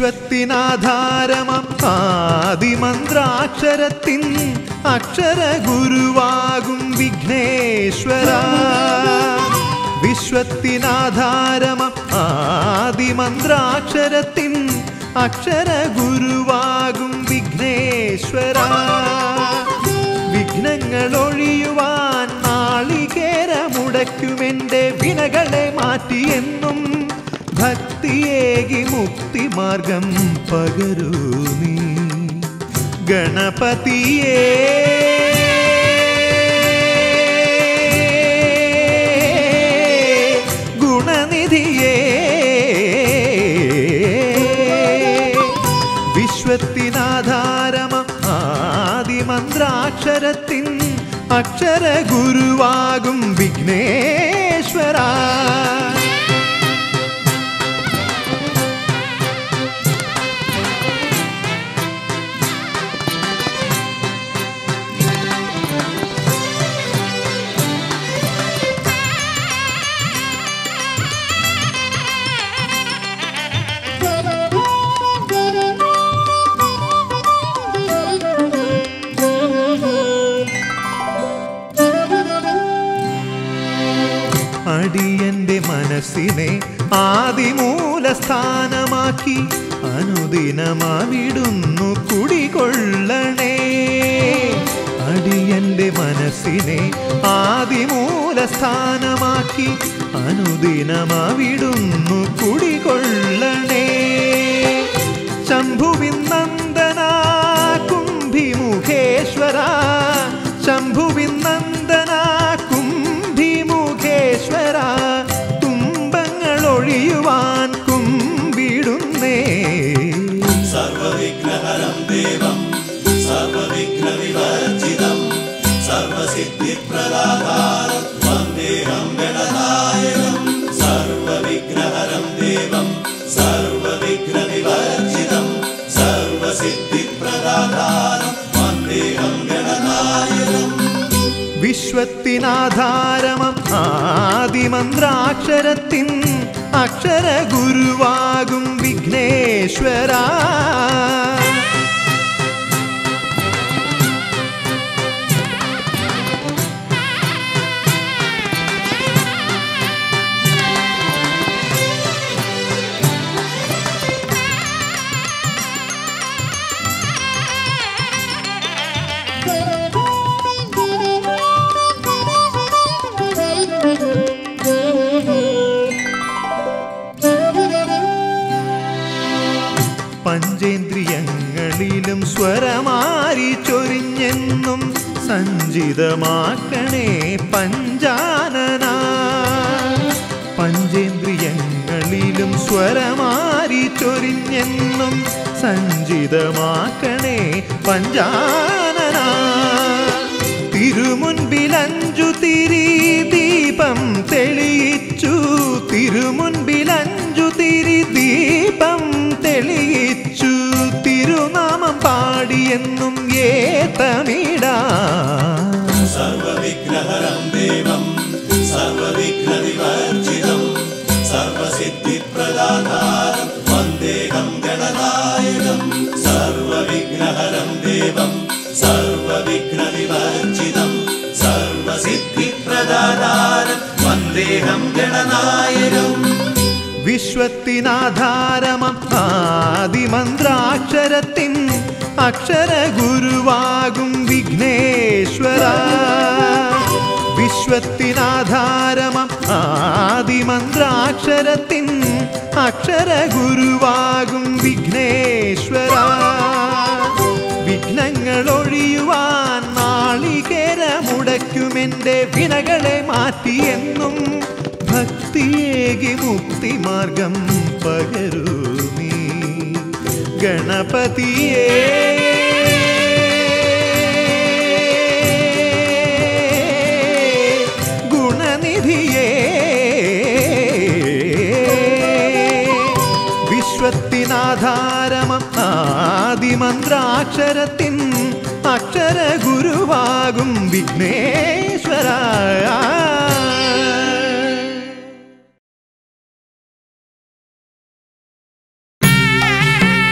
വിശ്വത്തിനാധാരമം ആദിമന്ത്രാക്ഷരത്തിൻ അക്ഷര ഗുരുവാകും വിഘ്നേശ്വര വിശ്വത്തിനാധാരമം ആദിമന്ത്രാക്ഷരത്തിൻ അക്ഷര ഗുരുവാകും വിഘ്നേശ്വര വിഘ്നങ്ങൾ ഒഴിയുവാൻ നാളികേരമുടയ്ക്കുമെൻ്റെ വിനകളെ മാറ്റിയെന്നും ഭക്തിയേകി മുക്തിമാർഗം പകരൂ നീ ഗണപതിയേ ഗുണനിധിയേ വിശ്വത്തിനാധാരമ ആദിമന്ത്രാക്ഷരത്തിൻ അക്ഷര ഗുരുവാകും വിഘ്നേശ്വര അടിയന്റെ മനസ്സിനെ ആദിമൂലസ്ഥാനമാക്കി അനുദിനമാവിടുന്നു കുടികൊള്ളണേ അടിയന്റെ മനസ്സിനെ ആദിമൂലസ്ഥാനമാക്കി അനുദിനമാവിടുന്നു കുടികൊള്ളണേ ശംഭുവിൻ നന്ദന കുംഭിമുഖേശ്വര ശംഭുവിൻ നന്ദന കുംഭിമുഖേശ്വര തുമ്പങ്ങൾ ഒഴിയുവാൻ കുമ്പിടുന്നേ സർവവിഘ്നഹരം ദേവം സർവവിഘ്നവിവർജിതം സർവസിദ്ധിപ്രദാതാരം വന്ദേഹം ഗണനായകം സർവവിഘ്നഹരം ദേവം സർവവിഘ്നവിവർജിതം സർവസിദ്ധിപ്രദാതാരം വന്ദേഹം ഗണനായകം വിശ്വത്തിനാധാരമം ആദിമന്ത്രാക്ഷരത്തിൻ അക്ഷര ഗുരുവാകും വിഘ്നേശ്വര പഞ്ചേന്ദ്രിയങ്ങളിലും സ്വരമാരി ചൊരിഞ്ഞെന്നും സഞ്ചിതമാക്കണേ പഞ്ചാനന പഞ്ചേന്ദ്രിയങ്ങളിലും സ്വരമാരി ചൊരിഞ്ഞെന്നും സഞ്ചിതമാക്കണേ പഞ്ചാനന തിരുമുൻപിലഞ്ചു തിരി ദീപം തെളിയിച്ചു തിരുമുൻപിലഞ്ചു തിരി ദീപം തെളിയിച്ചു തിരുനാമം പാടിയെന്നും ഏത്തമിടാ സർവവിഘ്നഹരം ദേവം സർവവിഘ്നവിവർജിതം സർവസിദ്ധിപ്രദാതാരം വന്ദേഹം ഗണനായകം സർവവിഘ്നഹരം ദേവം സർവവിഘ്നവിവർജിതം സർവസിദ്ധിപ്രദാതാരം വന്ദേഹം ഗണനായകം വിശ്വത്തിനാധാരമം ആദിമന്ത്രാക്ഷരത്തിൻ അക്ഷര ഗുരുവാകും വിഘ്നേശ്വര വിശ്വത്തിനാധാരമം ആദിമന്ത്രാക്ഷരത്തിൻ അക്ഷര ഗുരുവാകും വിഘ്നേശ്വര വിഘ്നങ്ങൾ ഒഴിയുവാൻ നാളികേരമുടയ്ക്കുമെൻ്റെ വിനകളെ മാറ്റിയെന്നും ഭക്തിയേകി മുക്തിമാർഗം പകരൂ നീ ഗണപതിയേ ഗുണനിധിയേ വിശ്വത്തിനാധാരമം ആദിമന്ത്രാക്ഷരത്തിൻ അക്ഷര ഗുരുവാകും വിഘ്നേശ്വര Thank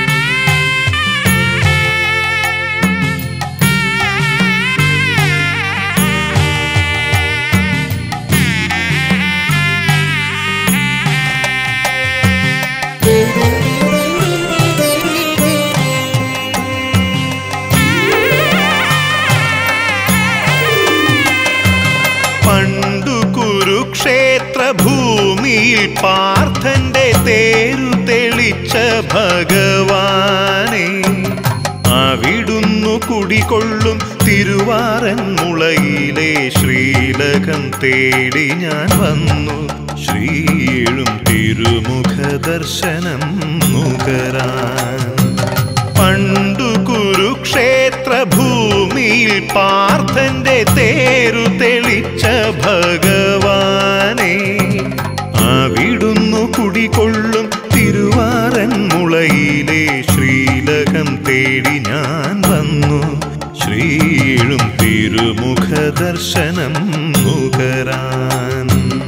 ഭൂമിയിൽ പാർത്ഥന്റെ തേരു തെളിച്ച ഭഗവാനെ അവിടുന്നു കുടികൊള്ളും തിരുവാറൻ മുളയിലെ ശ്രീലകം തേടി ഞാൻ വന്നു ശ്രീഴും തിരുമുഖ ദർശനം നുകരാൻ പണ്ടു കുരുക്ഷേത്ര ഭൂമിയിൽ പാർത്ഥന്റെ തേരു തെളിച്ച ഭഗവാനെ അവിടുന്നു കുടികൊള്ളും തിരുവാറൻ മുളയിലെ ശ്രീലകം തേടി ഞാൻ വന്നു ശ്രീഴും തിരുമുഖ ദർശനം നുകരാൻ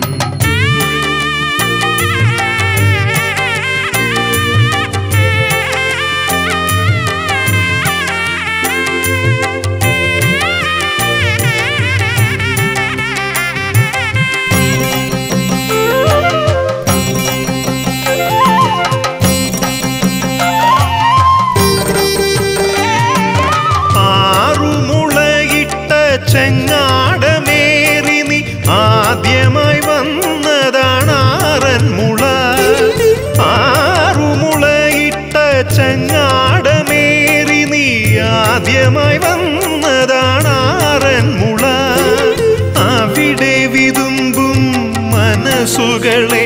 ആറുമുളയിട്ട ചെങ്ങാടമേറി നീ ആദ്യമായി വന്നതാണ് ആറന്മുള ആറുമുളയിട്ട ചെങ്ങാടമേറി നീ ആദ്യമായി വന്നതാണ് ആറന്മുള അവിടെ വിതുമ്പും മനസ്സുകളെ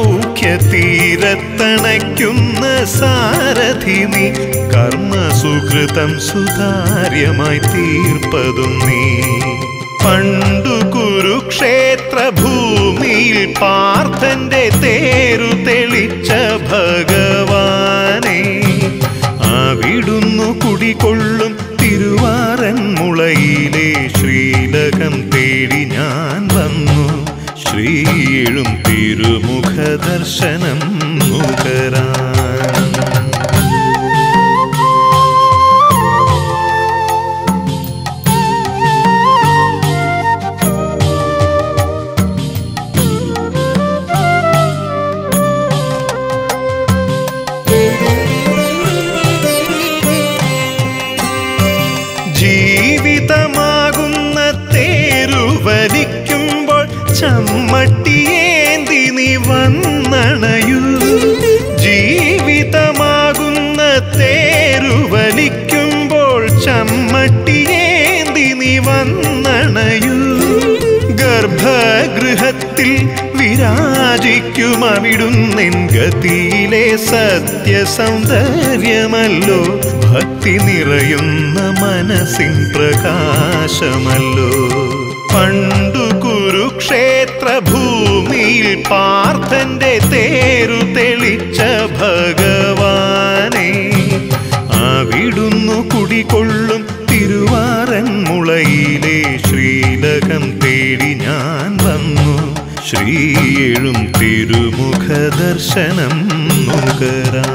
സൗഖ്യതീരത്തണയ്ക്കുന്ന സാരഥി നീ കർമ്മസുകൃതം സുതാര്യമായി തീർപ്പതും നീ പണ്ടു കുരുക്ഷേത്ര ഭൂമിയിൽ പാർത്ഥന്റെ തേരു തെളിച്ച ഭഗവാനെ അവിടുന്നു കുടികൊള്ളും തിരുവാറൻ മുളയിലെ ശ്രീലകം തേടി ഞാൻ വന്നു ശ്രീഴും തിരുമുഖ ദർശനം നുകരാൻ ജീവിതമാകുന്ന തേരുവലിക്കുമ്പോൾ ചമ്മട്ടിയേന്തി നീ വന്നണയൂ ജീവിതമാകുന്ന തേരുവലിക്കുമ്പോൾ ചമ്മട്ടിയേന്തി നീ വന്നണയൂ ഗർഭഗൃഹത്തിൽ വിരാജിക്കും അവിടുന്നെൻ ഗതിയിലെ സത്യസൗന്ദര്യമല്ലോ ഭക്തി നിറയുന്ന മനസ്സിൻ പ്രകാശമല്ലോ പണ്ടു കുരുക്ഷേത്ര ഭൂമിയിൽ പാർത്ഥന്റെ തേരു തെളിച്ച ഭഗവാനെ അവിടുന്നു കുടികൊള്ളും തിരുവാറൻ മുളയിലെ ശ്രീലകം തേടി ഞാൻ വന്നു ശ്രീയെഴും തിരുമുഖ ദർശനം നുകരാൻ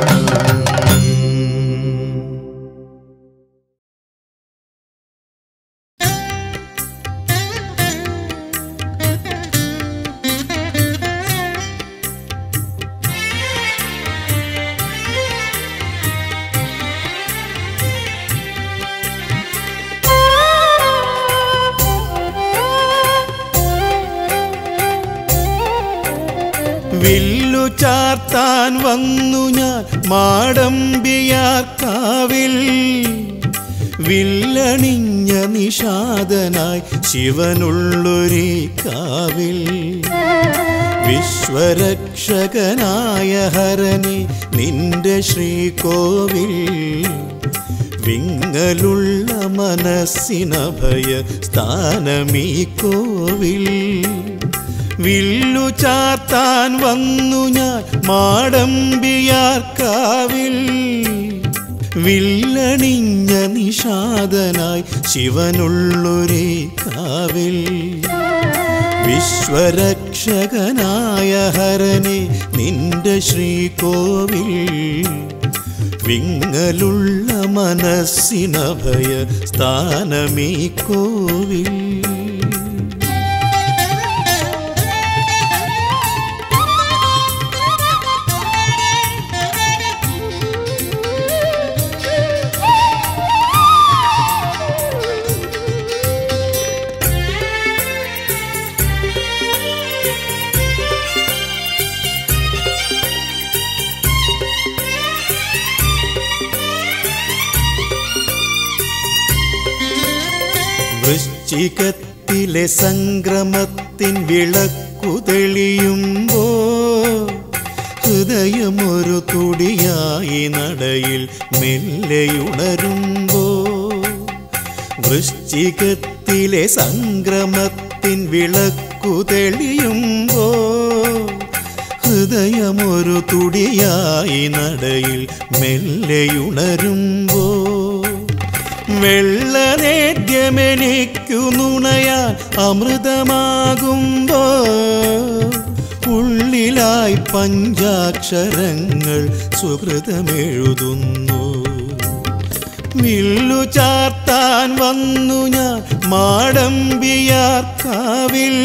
വില്ലു ചാർത്താൻ വന്നു ഞാൻ മാടമ്പിയാർക്കാവിൽ വില്ലണിഞ്ഞ നിഷാദനായി ശിവനുള്ളൊരേ കാവിൽ വിശ്വരക്ഷകനായ ഹരനെ നിന്റെ ശ്രീകോവിൽ വിങ്ങലുള്ള മനസ്സിനഭയ സ്ഥാനമീ കോവിൽ വില്ലു ചാർത്താൻ വന്നു ഞാൻ മാടമ്പിയാർക്കാവിൽ വില്ലണിഞ്ഞ നിഷാദനായി ശിവനുള്ളൊരേ കാവിൽ വിശ്വരക്ഷകനായ ഹരനെ നിന്റെ ശ്രീകോവിൽ വിങ്ങലുള്ള മനസ്സിനഭയ സ്ഥാനമീ കോവിൽ വൃശ്ചികത്തിലെ സംക്രമത്തിൻ വിളക്കു തെളിയുമ്പോ ഹൃദയമൊരു തുടിയായി നടയിൽ മെല്ലെയുണരുമ്പോ വൃശ്ചികത്തിലെ സംക്രമത്തിൻ വിളക്കു തെളിയുമ്പോ ഹൃദയമൊരു തുടിയായി നടയിൽ മെല്ലെയുണരുമ്പോ വെള്ളനേദ്യമെനിക്കു നുണയാൻ അമൃതമാകുമ്പോ ഉള്ളിലായി പഞ്ചാക്ഷരങ്ങൾ സുഹൃതമെഴുതുന്നു വില്ലു ചാർത്താൻ വന്നു ഞാൻ മാടമ്പിയാർക്കാവിൽ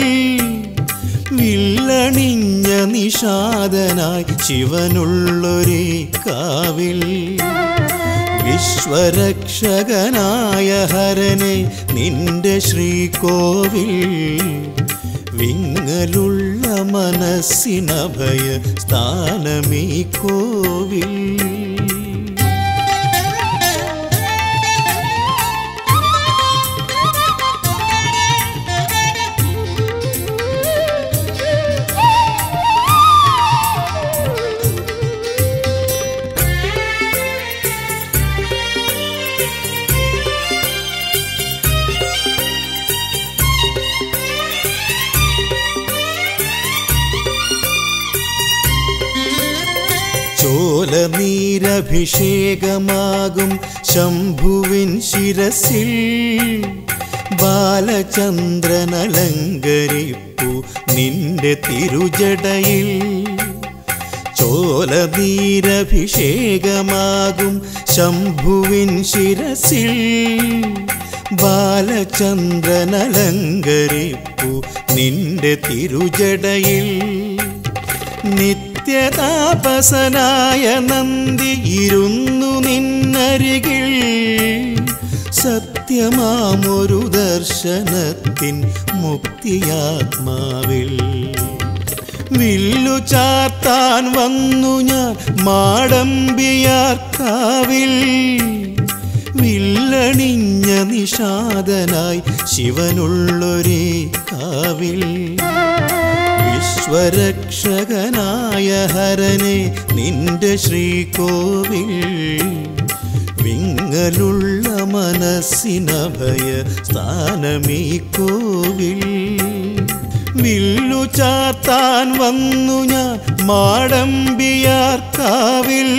വില്ലണിഞ്ഞ നിഷാദനായി ശിവനുള്ളൊരേ കാവിൽ വിശ്വരക്ഷകനായ ഹരനെ നിന്റെ ശ്രീകോവിൽ വിങ്ങലുള്ള മനസ്സിനഭയ സ്ഥാനമീ കോവിൽ ചോല നീരഭിഷേകമാകും ശംഭുവിൻ ശിരസിൽ ബാലചന്ദ്രനലങ്കരിപ്പു നിന്റെ തിരുജടയിൽ ചോല നീരഭിഷേകമാകും ശംഭുവിൻ ശിരസിൽ ബാലചന്ദ്രനലങ്കരിപ്പു നിന്റെ തിരുജടയിൽ നിത്യതാപസനായ നന്ദി ഇരുന്നു നിന്നരികിൽ സത്യമാമൊരു ദർശനത്തിൻ മുക്തിയാത്മാവിൽ വില്ലു ചാർത്താൻ വന്നു ഞാൻ മാടമ്പിയാർക്കാവിൽ വില്ലണിഞ്ഞ നിഷാദനായി ശിവനുള്ളൊരേ കാവിൽ വിശ്വരക്ഷകനായ ഹരനെ നിന്റെ ശ്രീകോവിൽ വിങ്ങലുള്ള മനസ്സിനഭയ സ്ഥാനമീ കോവിൽ വില്ലു ചാർത്താൻ വന്നു ഞാൻ മാടമ്പിയാർക്കാവിൽ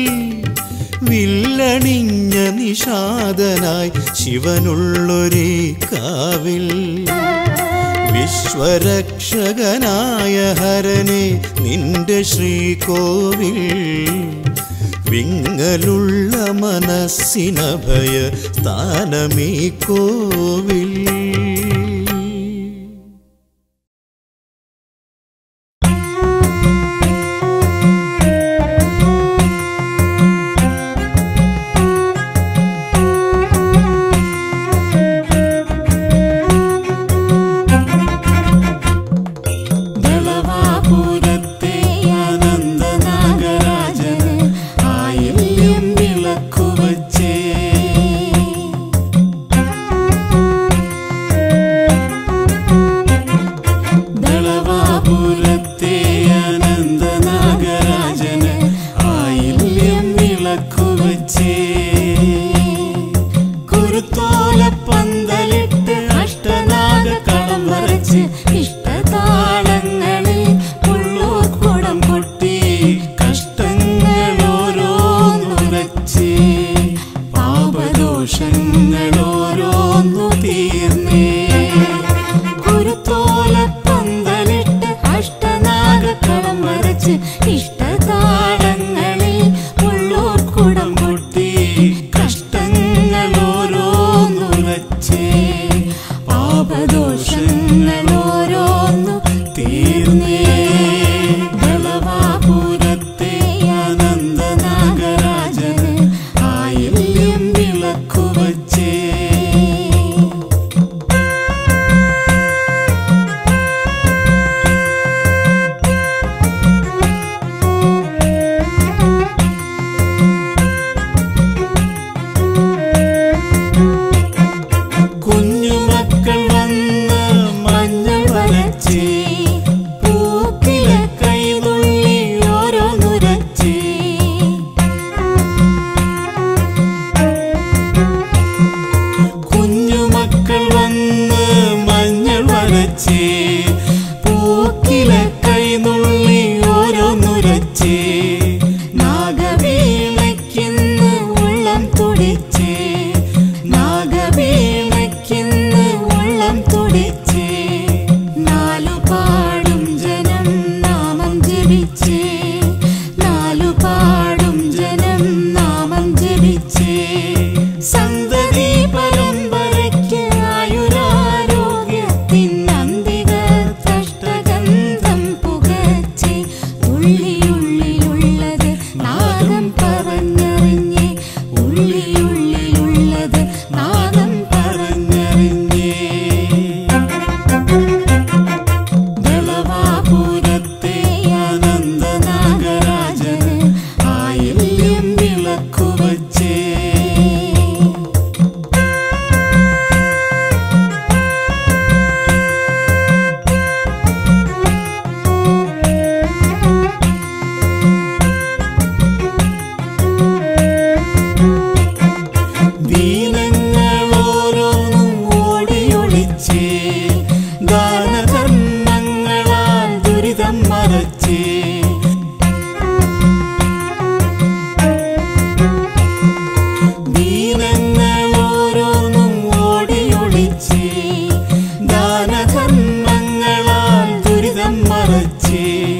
വില്ലണിഞ്ഞ നിഷാദനായി ശിവനുള്ളൊരേ കാവിൽ വിശ്വരക്ഷകനായ ഹരനെ നിന്റെ ശ്രീകോവിൽ വിങ്ങലുള്ള മനസ്സിനഭയ സ്ഥാനമീ കോവിൽ ദളവാപുരത്തെ അനന്തനാഗരാജന് ആയില്യം വിളക്കുവച്ചേ ദളവാപുരത്തെ അനന്തനാഗരാജന് ആയില്യം വിളക്കുവച്ചേ കുരുത്തോല പന്തലിട്ട് അഷ്ടനാഗ കളം വരച്ച് ഇഷ്ടതാളങ്ങളിൽ ഉള്ളൂർ കുടം കൊട്ടി കഷ്ടങ്ങൾ ഓരോന്നുരച്ച് പാപദോഷങ്ങൾ ഓരോന്നു തീർന്നേ കുരുത്തോല പന്തലിട്ട് അഷ്ടനാഗ കളം വരച്ച് ഇഷ്ടതാളങ്ങളിൽ ഉള്ളൂർ കുടം കൊട്ടി കഷ്ടങ്ങൾ ഓരോന്നുരച്ച് പാപദോഷങ്ങൾ ഓരോന്നു തീർന്നേ ദളവാപുരത്തെ അനന്തനാഗരാജന് ആയില്യം വിളക്കുവച്ചേ കുഞ്ഞുമക്കൾ ദാനധർമ്മങ്ങളാൽ ദുരിതം മറച്ചേ ദീനങ്ങൾ ഓരോന്നും ഓടിയൊളിച്ചേ ദാനധർമ്മങ്ങളാൽ ദുരിതം മറച്ചേ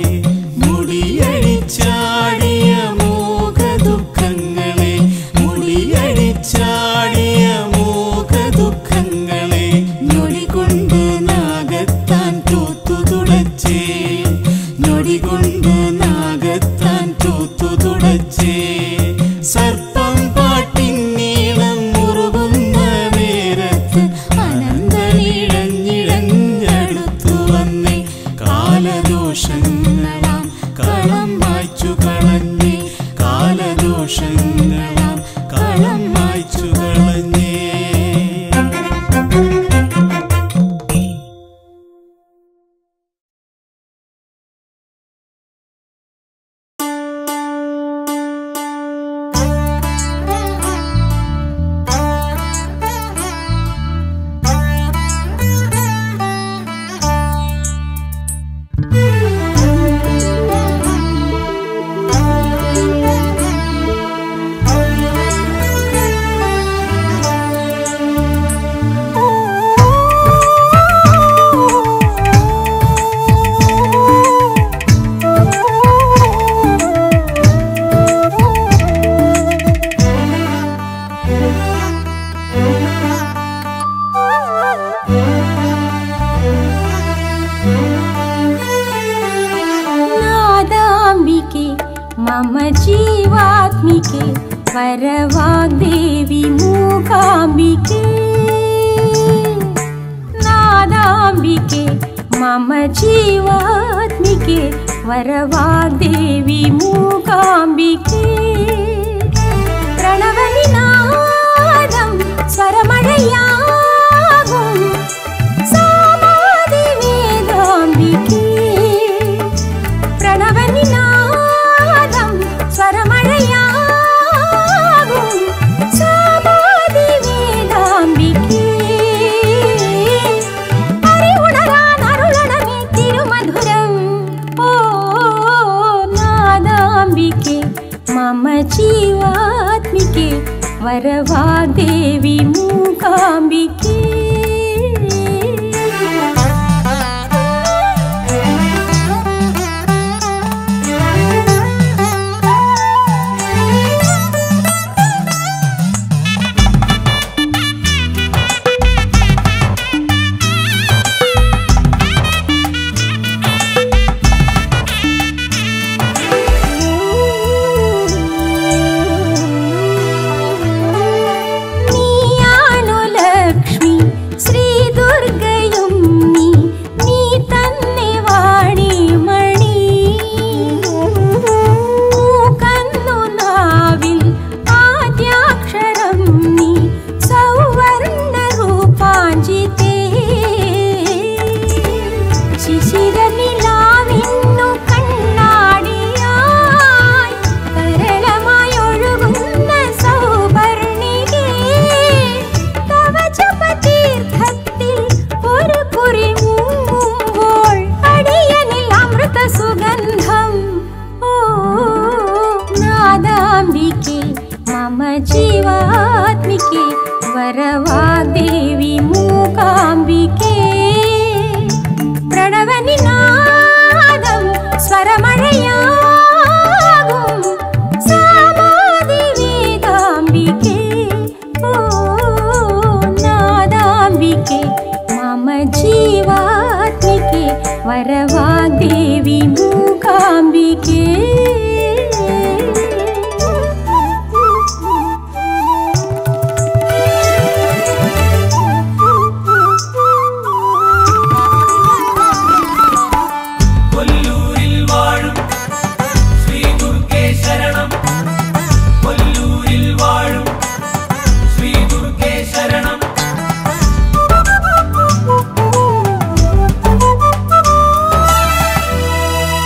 മുടിയഴിച്ചാടിയ മോഹ ദുഃഖങ്ങളെ മുടിയഴിച്ചാടിയ മോഹ ദുഃഖങ്ങളെ ഞൊടികൊണ്ട് നാഗത്താൻ തൂത്തു തുടച്ചേ ഞൊടികൊണ്ട് നാഗത്താൻ തൂത്തു തുടച്ചേ സർപ്പം പാട്ടിൻ നീളം മുറുകുന്ന നേരത്ത് അനന്തനിഴഞ്ഞിഴഞ്ഞടുത്തു വന്നേ കാലദോഷങ്ങളാം കളം മായ്ച്ചു കളഞ്ഞേ കാലദോഷങ്ങളാം കളം മായ്ച്ചു കളഞ്ഞേ നാദാംബിके मम जीवात्मिके वरवाग्देवि मूकाम्बिके नादाम्बिके मम जीवात्मिके वरवाग्देवि मूकाम्बिके പ്രണവനിനാദം സ്വരമഴയാകും സാമാതിവേദാംബികേ പ്രണവനിനാദം സ്വരമഴയാകും സാമാതിവേദാംബികേ അറിവുണരാൻ അരുളണമേ തിരുമധുരം ഓ നാദാംബികേ മമ ജീവാത്മികേ വരവാദേവി മൂകാംബികേ നീയാണു ലക്ഷ്മി ശ്രീ ദുർഗയും നീ നീ തന്നെ വാണിമണി മൂക്കന്നു നാവിൽ ആദ്യാക്ഷരം നീ സൗവർണ രൂപാഞ്ചിതേ ശിശിരനിലാവിന്നു കണ്ണാടിയായി കരളമായൊഴുകുന്ന സൗവർണികേ തവ ജപതീർത്ഥത്തിൽ ഒരു കുറി മുങ്ങുമ്പോൾ അടിയനിൽ അമൃത സുഗന്ധം ഓ നാദാംബികേ മമ ജീവാത്മികേ വരവാദേവി മൂകാംബികേ പ്രണവനിനാദം സ്വരമഴയാകും സാമാതിവേദാംബികേ ഓ നാദാംബികേ മമ ജീവാത്മികേ വരവാദേവി മൂകാംബികേ കൊല്ലൂരിൽ വാഴും ശ്രീ ദുർഗേ ശരണം കൊല്ലൂരിൽ വാഴും ശ്രീ ദുർഗേ ശരണം ആ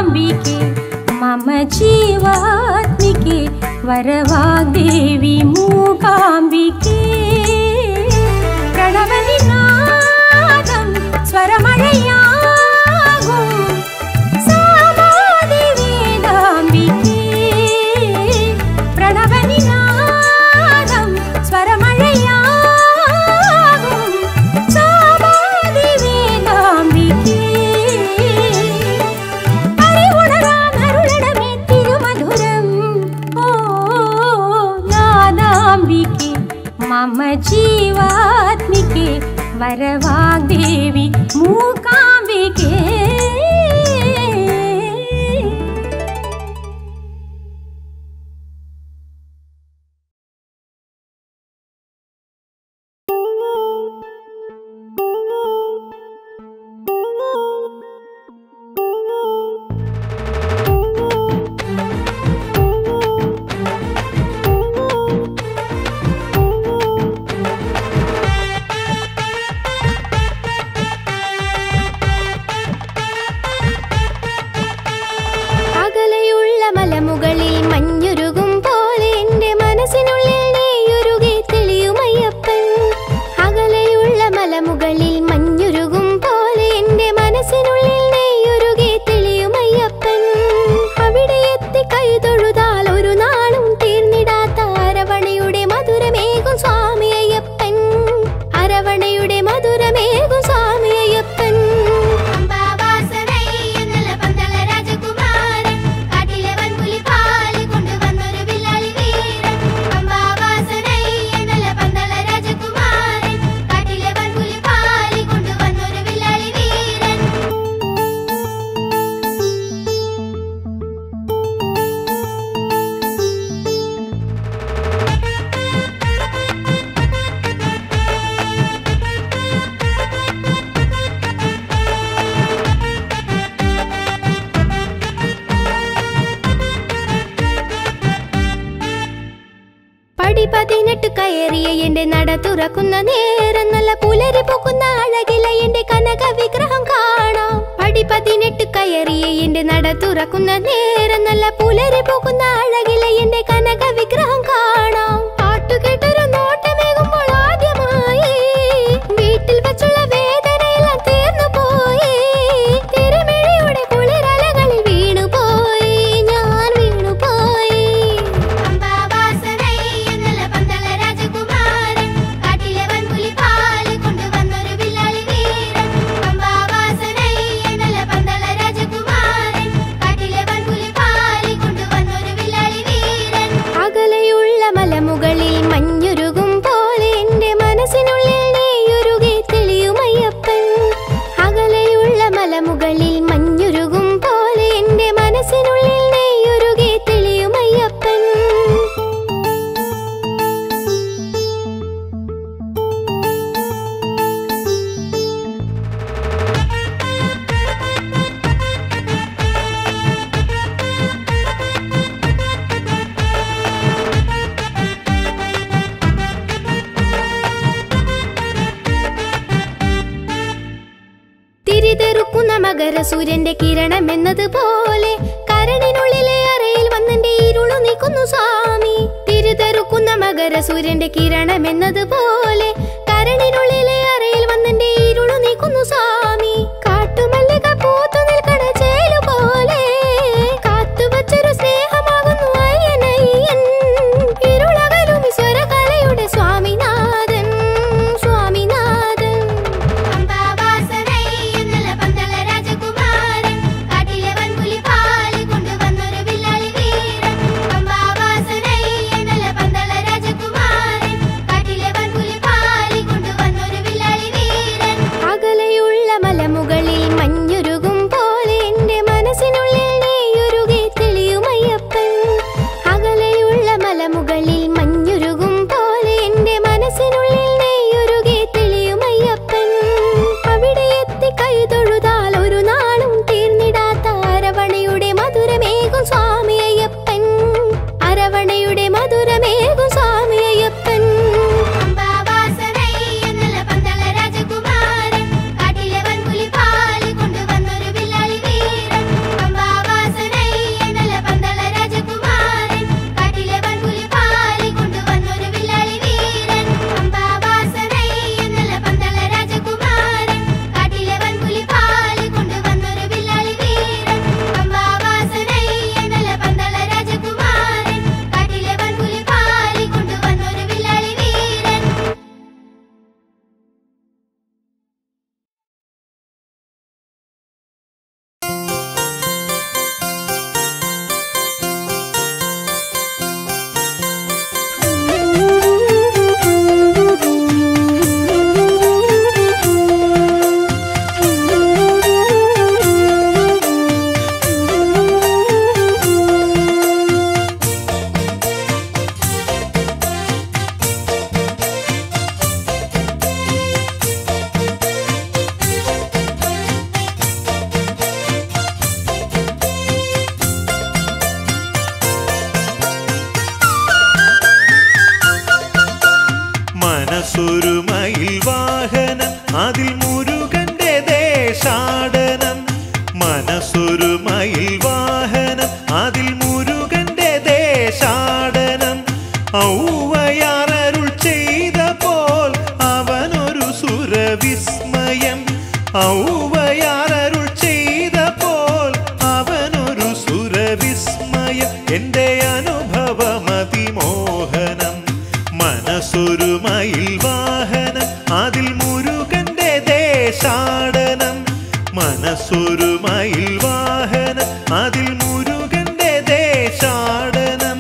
മൂകാംബികെ മമ ജീവാത്മികെ വരവാഗ്ദേവി മൂകാംബികേ പ്രണവനിനാദം സ്വരമഴയാകും സാമാധി വേദാംബികേ പ്രണവനിനാദം സ്വരമഴയാകും സാമാധി വേദാംബികേ അറിവുണരാനരുളിടമേ തിരുമധുരം ഓ നാദാംബികെ മമ ജീവാത്മികെ വരവാഗ്ദേവി മൂകാംബികേ അകലെയുള്ള മലമുകളിൽ മഞ്ഞുരുകും പോലെ എന്റെ മനസ്സിനുള്ളിൽ നീയുരുകി തെളിയുമയ്യപ്പൻ അകലെയുള്ള മലമുകളിൽ മഞ്ഞുരുകും പോലെ എന്റെ മനസ്സിനുള്ളിൽ നീയുരുകി തെളിയുമയ്യപ്പൻ അവിടെ എത്തി കൈതൊഴുതാൽ ഒരു നാളും തീർന്നിടാത്ത അരവണയുടെ മധുരമേകും സ്വാമി അയ്യപ്പൻ അരവണയുടെ മധുരമേകും സ്വാമി അയ്യപ്പൻ അംബാവാസനൈ എന്നുള്ള പന്തള രാജകുമാരൻ കാട്ടിലെ വൻപുലി പാല് കൊണ്ടുവന്നൊരു വില്ലാളി വീരൻ അംബാവാസനൈ എന്നുള്ള പന്തള രാജകുമാരൻ കാട്ടിലെ വൻപുലി പാല് കൊണ്ടുവന്നൊരു വില്ലാളി വീരൻ പടി പതിനെട്ട് കയറിയ എന്റെ നട തുറക്കുന്ന നേരം നല്ല പുലരി പൊക്കുന്ന അഴകില എന്റെ കനക വിഗ്രഹം കാണാം പടി പതിനെട്ട് കയറിയ എന്റെ നട തുറക്കുന്ന നേരം നല്ല പുലരി പൊക്കുന്ന അഴകില എന്റെ കനക വിഗ്രഹം കാണാം പാട്ടുകേട്ടൊരു നോട്ടമേകുമ്പോൾ ആദ്യമായി വീട്ടിൽ വെച്ചുള്ള വേദനയെല്ലാം തീർന്നു പോയി തിരുമിഴിയുടെ കുളിരലകളിൽ വീണുപോയി ഞാൻ വീണുപോയി അംബാവാസനൈ എന്നുള്ള പന്തള രാജകുമാരൻ കാട്ടിലെ വൻപുലി പാല് കൊണ്ടുവന്നൊരു വില്ലാളി വീരൻ അംബാവാസനൈ എന്നുള്ള പന്തള രാജകുമാരൻ കാട്ടിലെ വൻപുലി പാല് കൊണ്ടുവന്നൊരു വില്ലാളി വീരൻ അകലെയുള്ള മലമുകളിൽ മഞ്ഞുരുകും പോലെ എന്റെ മനസ്സിനുള്ളിൽ നീയുരുകി തെളിയുമയ്യപ്പൻ അകലെയുള്ള മലമുകളിൽ മഞ്ഞുരുകും പോലെ എന്റെ മനസ്സിനുള്ളിൽ നീയുരുകി തെളിയുമയ്യപ്പൻ തിരിതെറുക്കുന്ന മകരസൂര്യന്റെ കിരണം എന്നതുപോലെ കരണിനുള്ളിലെ അറയിൽ വന്നെന്റെ ഇരുളു നീക്കുന്നു സ്വാമി തിരിതെറുക്കുന്ന മകരസൂര്യന്റെ കിരണം എന്നതുപോലെ കരണിനുള്ളിലെ അറയിൽ വന്നെന്റെ ഇരുളു നീക്കുന്നു സ്വാമി കാട്ടുമല്ലിക പൂത്തു നിൽക്കണ ചേലു പോലെ കാത്തുവച്ചൊരു സ്നേഹമാകുന്നു അയ്യനയ്യൻ ഇരുളകലും സ്വരകലയുടെ സ്വാമിനാഥൻ സ്വാമിനാഥൻ അംബാവാസനൈ എന്നുള്ള പന്തള രാജകുമാരൻ കാട്ടിലെ വൻപുലി പാല് കൊണ്ടുവന്നൊരു വില്ലാളി വീരൻ അംബാവാസനൈ എന്നുള്ള പന്തള രാജകുമാരൻ കാട്ടിലെ വൻപുലി പാല് അതിൽ മുരുകന്റെ ദേശാടനം ഔവയാറരുൾ ചെയ്ത പോൽ അവനൊരു സുരവിസ്മയം ഔവയാറരുൾ ചെയ്ത പോൽ അവനൊരു സുരവിസ്മയം എൻ്റെ അനുഭവമതിമോഹനം മനസ്സൊരു മയിൽ വാഹനം അതിൽ മുരുകന്റെ ദേശാടനം മനസ്സൊരു മയിൽ വാഹനം അതിൽ മുരുകന്റെ ദേശാടനം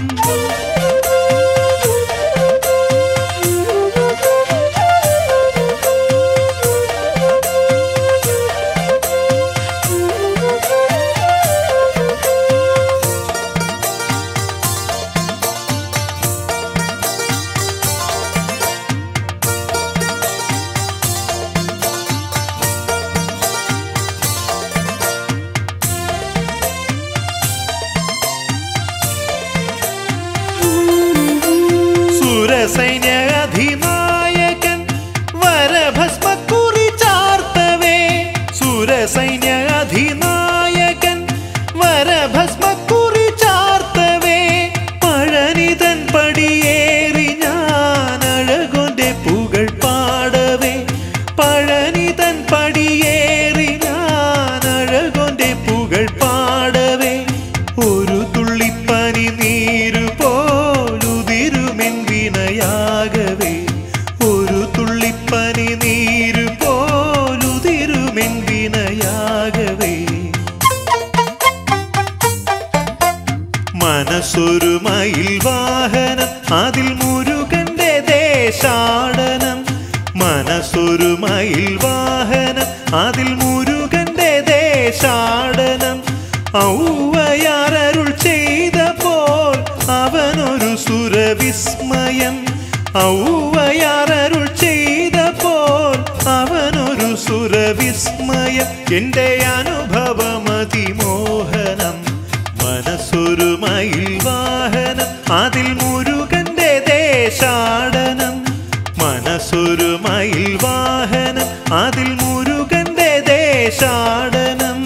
സുരസൈന്യ അധിനായകൻ വരഭസ്മക്കുറി ചാർത്തവേ സുരസൈന്യ അധിനായകൻ വരഭസ്മക്കുറി ചാർത്തവേ പഴനിതൻ പടിയേറി ഞാൻ അഴകൊന്റെ പുകൾ പാടവേ പഴനിതൻ പടിയേറി ഞാൻ അഴകൊന്റെ പുകൾ പാടവേ ഒരു തുള്ളിപ്പനി നീരു പോലുതിരുമെൻ വിനയാകവേ ഒരു തുള്ളിപ്പനി നീരു പോലുതിരുമെൻ വിനയാകവേ മനസ്സൊരു മയിൽ വാഹനം അതിൽ മുരുകന്റെ ദേശാടനം മനസ്സൊരു മയിൽ വാഹനം അതിൽ മുരുകന്റെ ദേശാടനം ഔവയാറരുൾ ചെയ്ത പോൽ അവനൊരു സുരവിസ്മയം ഔവയാറരുൾ ചെയ്ത പോൽ അവനൊരു സുരവിസ്മയം എൻ്റെ അനുഭവമതിമോഹനം മനസ്സൊരു മയിൽ വാഹനം അതിൽ മുരുകന്റെ ദേശാടനം മനസ്സൊരു മയിൽ വാഹനം അതിൽ മുരുകന്റെ ദേശാടനം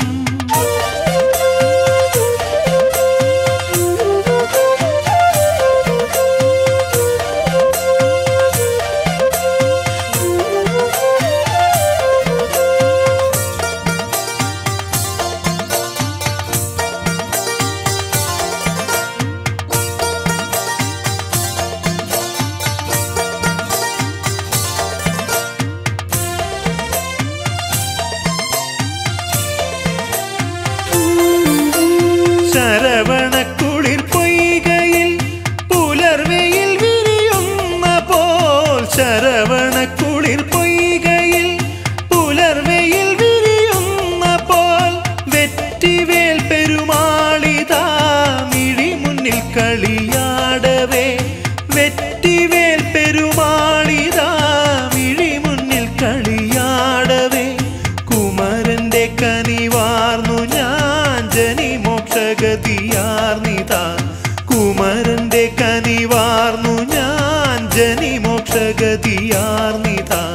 ശരവണക്കുളിർ പൊയ്കയിൽ പുലർവെയിൽ വിരിയുന്ന പോൽ ശരവണക്കുളിർ പൊയ്കയിൽ പുലർവെയിൽ വിരിയുന്ന പോൽ വെറ്റിവേൽ പെരുമാളിതാ മിഴി മുന്നിൽ കളിയാടവേ വെറ്റിവേൽ പെരുമാളിതാ മിഴി മുന്നിൽ കളിയാടവേ കുമരന്റെ കനിവാർന്നു ഞാൻ ജനി മോക്ഷഗതിയാർന്നിതാ കുമരന്റെ കനിവാർന്നു ഞാൻ ജനി മോക്ഷഗതിയാർന്നിതാ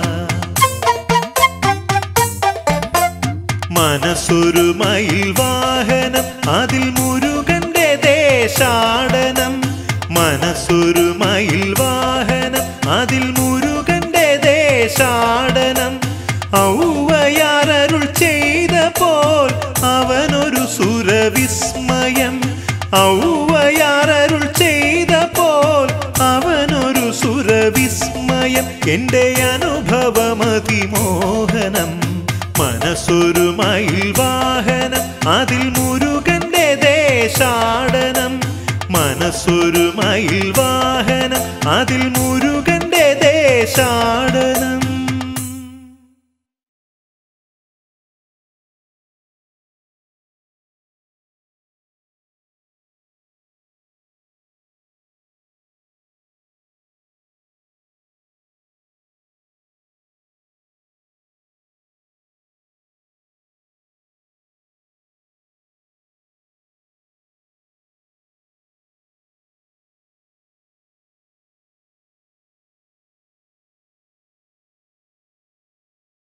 മനസ്സൊരു മയിൽ വാഹനം അതിൽ മുരുകന്റെ ദേശാടനം മനസ്സൊരു മയിൽ വാഹനം അതിൽ മുരുകന്റെ ദേശാടനം ഔവയാറരുൾ ചെയ്ത പോൽ അവനൊരു സുരവിസ്മയം ഔവയാറരുൾ ചെയ്ത പോൽ അവനൊരു സുരവിസ്മയം എൻ്റെ അനുഭവമതിമോഹനം മനസ്സൊരു മയിൽ വാഹനം അതിൽ മുരുകന്റെ ദേശാടനം മനസ്സൊരു മയിൽ വാഹനം അതിൽ മുരുകന്റെ ദേശാടനം